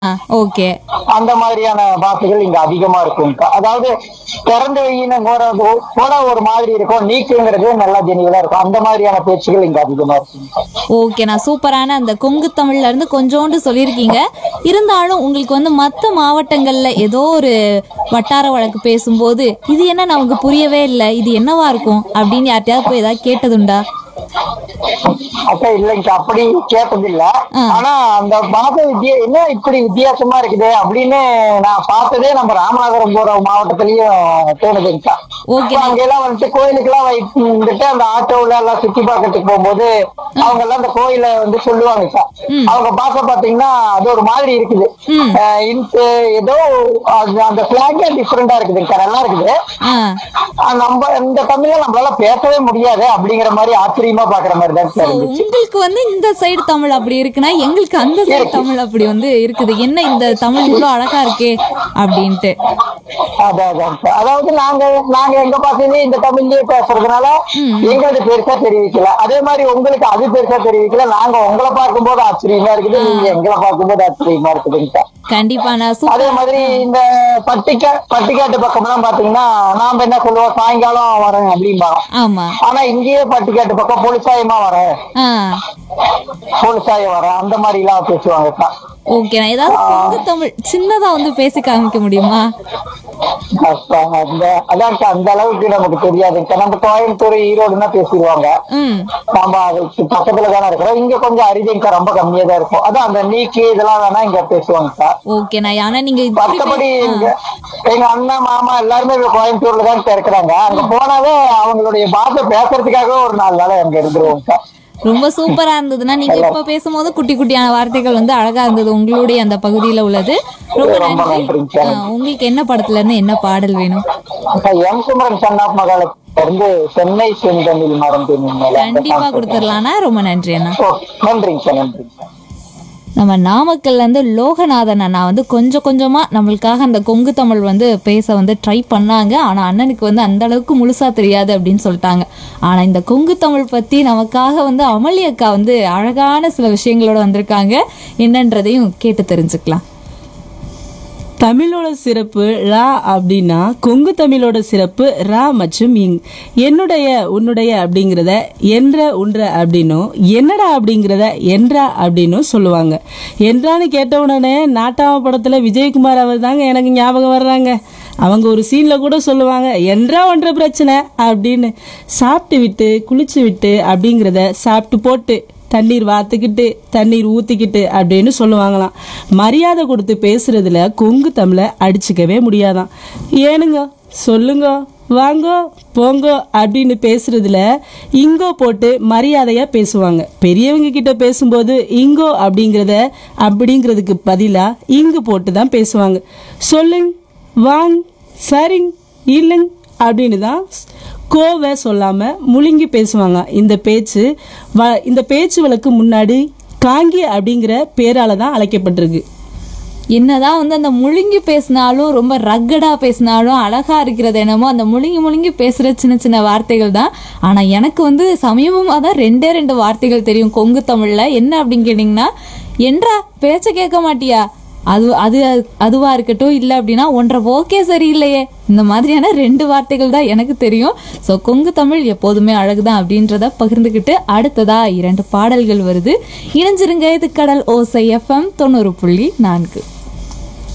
Okay அந்த மாதிரியான பாஷைகள் இங்க அதிகமா இருக்கும்க்கா அதாவது திறந்த வையின கூட ஒரு மாதிரி இருக்கும் நீக்குங்கிறது நல்லா ஜெனிவலா இருக்கும் அந்த மாதிரியான பேச்சுகள் இங்க அதிகமா இருக்கும் ஓகே நான் சூப்பரான அந்த கொங்கு தமிழ்ல இருந்து கொஞ்சோண்டு சொல்லியிருக்கீங்க இருந்தாலும் உங்களுக்கு வந்து மற்ற மாவட்டங்கள்ல ஏதோ ஒரு வட்டார வழக்கு பேசும்போது இது என்ன நமக்கு புரியவே இல்லை இது என்னவா இருக்கும் அப்படின்னு யார்ட்டையாவது போய் ஏதாவது கேட்டதுண்டா அக்கா இல்லைங்கக்கா அப்படி கேட்டது இல்ல ஆ. ஆனா அந்த பாஷ வித்தியா என்ன இப்படி வித்தியாசமா இருக்குது அப்படின்னு நான் பார்த்ததே நம்ம ராமநாதபுரம் போற மாவட்டத்திலயும் தோணுதுங்கக்கா ஓகே அப்ப அங்கெல்லாம் வந்துட்டு கோயிலுக்கெல்லாம் வந்துட்டு அந்த ஆட்டோல எல்லாம் சுத்தி பார்க்கறதுக்கு போகும்போது அவங்க எல்லாம் அந்த கோயில வந்து சொல்லுவாங்க சார் ம். அவங்க பாக்க பாத்தீங்கன்னா அது ஒரு மாதிரி இருக்குது ம். அஹ் இந்த ஏதோ அது- அந்த பிளாகே டிஃப்ரெண்டா இருக்குது சார் நல்லா இருக்குது ஆ ஆஹ் நம்ம இந்த தமிழ்ல நம்மளால பேசவே முடியாது அப்படிங்கிற மாதிரி ஆச்சரியமா பாக்குற மாதிரி தான் So, சார் இருந்துச்சு உங்களுக்கு வந்து இந்த சைடு தமிழ் அப்படி இருக்குன்னா எங்களுக்கு அந்த சைடு தமிழ் அப்படி வந்து இருக்குது என்ன இந்த தமிழ் இவ்வளோ அழகா இருக்கே அப்படின்ட்டு அதான் அதான் சார். அதாவது நாங்க நாங்க எங்க பாசையிலேயே இந்த தமிழ்லயே பேசுறதுனால எங்களுக்கு பெருசா தெரிவிக்கல அதே மாதிரி உங்களுக்கு அது பெருசா தெரிவிக்கல நாங்க உங்களை பார்க்கும்போது ஆச்சரியமா இருக்குது நீங்க எங்களை பார்க்கும்போது ஆச்சரியமா இருக்குதுங்க சார் கண்டிப்பா நான் அதே சூப்பர் மாதிரி இந்த பட்டிக்கா பட்டிக்காட்டு பக்கம் எல்லாம் பாத்தீங்கன்னா நாம என்ன சொல்லுவோம் சாயங்காலம் வரேன் அப்படிம்பாங்க ஆமா ஆனா இங்கேயே பட்டிக்காட்டு பக்கம் பொலிசாயமா வரேன் ஆ பொலிசாயம் வரேன் அந்த மாதிரி எல்லாம் பேசுவாங்க சார் ஓகே நான் ஏதாவது கொங்கு தமிழ் சின்னதா வந்து பேசி காமிக்க முடியுமா கஷ்டம். அந்த அதான் சார், அந்த அளவுக்கு நமக்கு தெரியாதுங்க நம்ம கோயம்புத்தூர் ஈரோடுன்னா பேசிடுவாங்க ம் நம்ம அதுக்கு பக்கத்துல தானே இருக்கிறோம் இங்க கொஞ்சம் அரிதிங்க ரொம்ப கம்மியா தான் இருக்கும் அதான் அந்த நீக்கி இதெல்லாம் வேணா இங்க பேசுவாங்க சார் ஓகே நான் ஆனா நீங்க இப்படி மத்தபடி பே- எங்க எங்க அண்ணன் மாமா எல்லாருமே இப்ப கோயம்புத்தூர்ல தான் இப்ப இருக்கிறாங்க அங்க போனாவே அவங்களுடைய பாஷை பேசுறதுக்காக ஒரு நாலு நாள் அங்க இருந்துருவோம் சார் ரொம்ப சூப்பரா இருந்ததுன்னா நீங்க இப்ப பேசும்போது குட்டி குட்டியான வார்த்தைகள் வந்து அழகா இருந்தது உங்களுடைய அந்த பகுதியில உள்ளது ரொம்ப ரொம்ப நன்றி நன்றிங்க சார். ஆ, உங்களுக்கு என்ன படத்துல இருந்து என்ன பாடல் வேணும் இப்ப எம் குமரன் சன்னாப் மகாலத்துல இருந்து சென்னை செந்தமிழ் மறந்து கண்டிப்பா கொடுத்துடலாம்னா ரொம்ப நன்றி அண்ணா நன்றிங்க சார் நன்றிங்க சார் நம்ம நாமக்கல்ல இருந்து லோகநாதன் அண்ணா வந்து கொஞ்சம் கொஞ்சமா நம்மளுக்காக அந்த கொங்கு தமிழ் வந்து பேச வந்து ட்ரை பண்ணாங்க ஆனா அண்ணனுக்கு வந்து அந்த அளவுக்கு முழுசா தெரியாது அப்படின்னு சொல்லிட்டாங்க ஆனா இந்த கொங்கு தமிழ் பத்தி நமக்காக வந்து அமளி அக்கா வந்து அழகான சில விஷயங்களோட வந்திருக்காங்க என்னன்றதையும் கேட்டு தெரிஞ்சுக்கலாம் தமிழோட சிறப்பு ரா அப்படின்னா கொங்கு தமிழோட சிறப்பு ரா மற்றும் இங் என்னுடைய உன்னுடைய அப்படிங்கிறத என்ற உன்ற அப்படின்னும் என்னடா அப்படிங்கிறத என்றா அப்படின்னும் சொல்லுவாங்க என்றான்னு கேட்ட உடனே நாட்டாம படத்துல விஜயகுமார் அவர் தாங்க எனக்கு ஞாபகம் வர்றாங்க அவங்க ஒரு சீன்ல கூட சொல்லுவாங்க என்றா ஒன்ற பிரச்சனை அப்படின்னு சாப்பிட்டு விட்டு குளிச்சு விட்டு அப்படிங்கிறத சாப்பிட்டு போட்டு தண்ணீர் வாத்துக்கிட்டு தண்ணீர் ஊத்திக்கிட்டு அப்படின்னு சொல்லுவாங்களாம் மரியாதை கொடுத்து பேசுறதுல கொங்கு தமிழை அடிச்சுக்கவே முடியாதாம் ஏனுங்க சொல்லுங்க வாங்கோ போங்கோ அப்படின்னு பேசுறதுல இங்கோ போட்டு மரியாதையா பேசுவாங்க பெரியவங்க கிட்ட பேசும்போது இங்கோ அப்படிங்கிறத அப்படிங்கிறதுக்கு பதிலா இங்கு போட்டு தான் பேசுவாங்க சொல்லுங்க வாங் சரிங் இல்லைங்க அப்படின்னு தான் கோவை சொல்லாம முழுங்கி பேசுவாங்க இந்த பேச்சு வ இந்த பேச்சு வழக்கு முன்னாடி காங்கி அப்படிங்கிற பேரால தான் அழைக்கப்பட்டிருக்கு என்னதான் வந்து அந்த முழுங்கி பேசினாலும் ரொம்ப ரக்கடா பேசினாலும் அழகா இருக்கிறது என்னமோ அந்த முழுங்கி முழுங்கி பேசுற சின்ன சின்ன வார்த்தைகள் தான் ஆனா எனக்கு வந்து சமீபமா தான் ரெண்டே ரெண்டு வார்த்தைகள் தெரியும் கொங்கு தமிழ்ல என்ன அப்படின்னு கேட்டீங்கன்னா என்றா பேச்ச கேட்க மாட்டியா அது அது அதுவா இருக்கட்டும் இல்லை அப்படின்னா ஒன்றரை ஓகே சரியில்லையே இந்த மாதிரியான ரெண்டு வார்த்தைகள் தான் எனக்கு தெரியும் ஸோ கொங்கு தமிழ் எப்போதுமே அழகுதான் அப்படின்றத பகிர்ந்துக்கிட்டு அடுத்ததா இரண்டு பாடல்கள் வருது இணைஞ்சிருங்க இது கடல் ஓசை எஃப்எம் தொண்ணூறு புள்ளி நான்கு